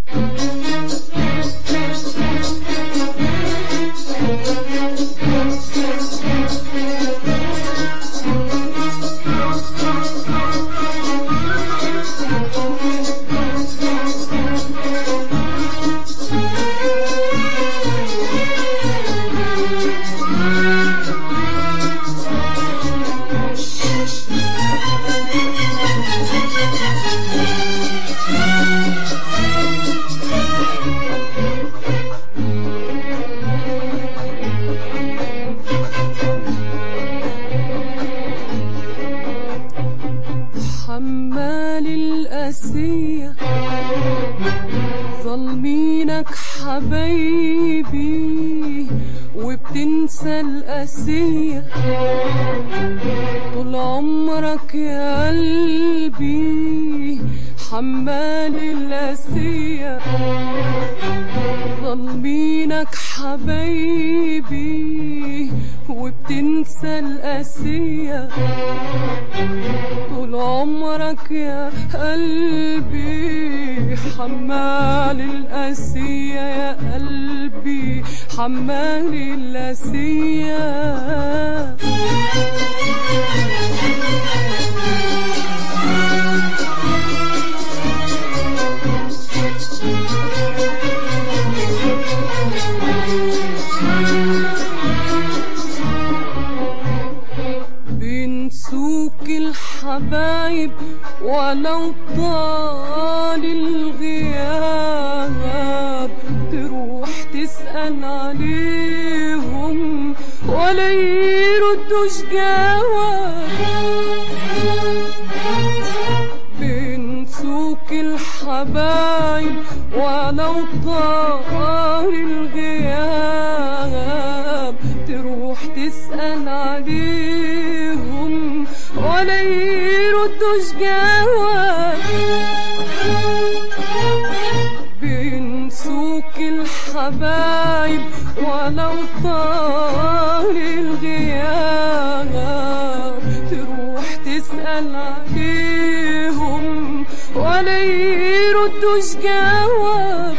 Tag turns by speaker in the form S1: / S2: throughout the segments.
S1: حمال القاسية ظالمينك حبايبي وبتنسى القاسية طول عمرك يا قلبي حمال القاسية ظالمينك حبايبي وبتنسى القاسية طول عمرك يا قلبي حمال القاسية يا قلبي حمال القاسية بنسوك الحبايب ولو طال الغياب تروح تسأل عليهم ولا يردوش جواب بنسوك الحبايب ولو طال الغياب تروح تسأل عليهم ولا يردوش جواب بنسوك الحبايب ولو طال الغياب تروح تسأل عليهم ولا يردوش جواب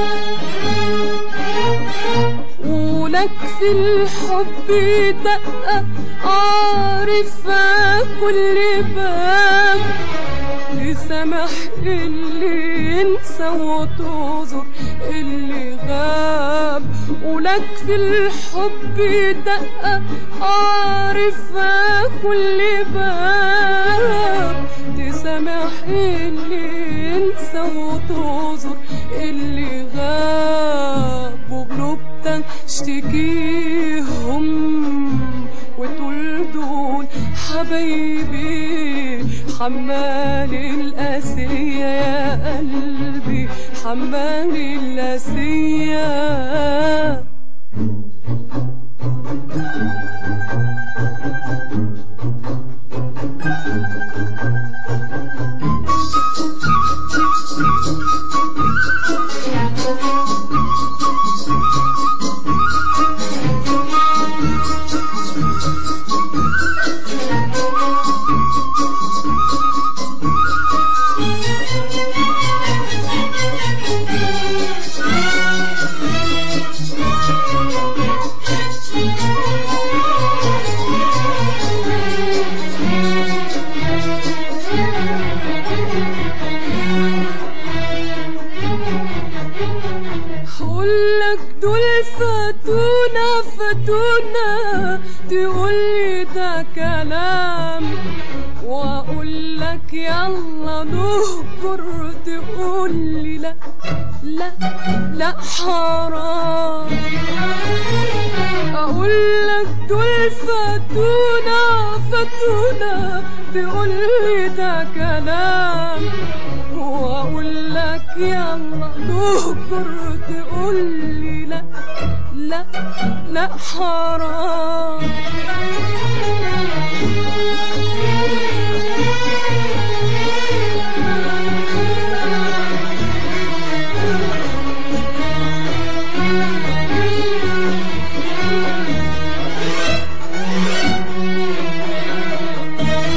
S1: ولك في الحب دقة عارفة كل باب تسامح اللي ينسى وتعذر اللي غاب ولك في الحب دقة عارفة كل باب تسامح اللي ينسى وتعذر اللي غاب وقلوبتك اشتكيهم وتقول دول حبايبي حمال القاسية يا قلبي حمال القاسية هقولك دول فاتونا فاتونا تقولي ده كلام واقولك يلا نهجر تقولي لا لا لا حرام اقولك دول فاتونا فاتونا تقولي ده كلام واقول لك يلا نهجر تقولي لا لا لا حرام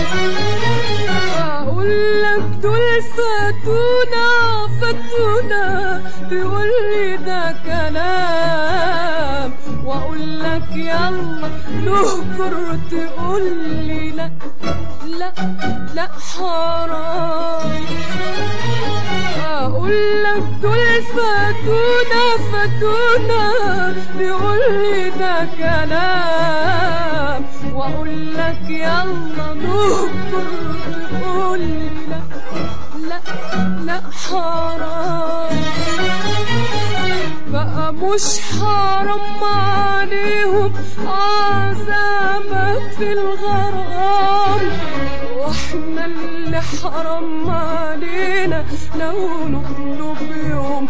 S1: اقول لك دول فاتونا فاتونا تقول لي ده كلام واقول لك يلا نهجر تقول لي لا لا لا حرام اقول لك دول فاتونا فاتونا بيقول لي ده كلام واقول لك يلا نهجر تقول لي لا لا لا حرام بقى مش حرام عليهم عذابك في الغرام واحنا اللي حرام علينا لو نطلب يوم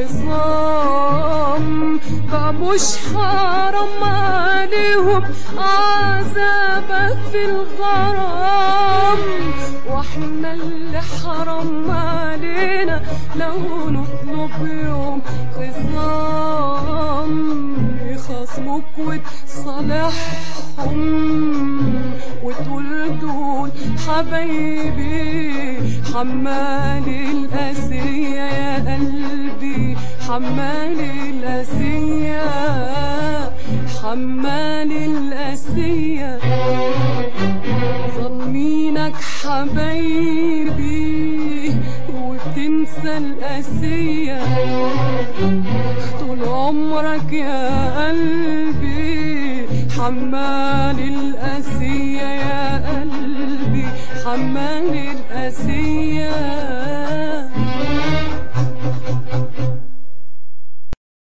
S1: خصام بقى مش حرام عليهم عذابك في الغرام واحنا اللي حرام علينا لو نطلب يوم خصام يخصموك وتصالحهم وتقول دول حبايبي حمال الأسية يا قلبي حمال الأسية حمال الأسية ظالمينك حبايبي وبتنسى الأسية طول عمرك يا قلبي حمال الأسية يا قلبي حمال الأسية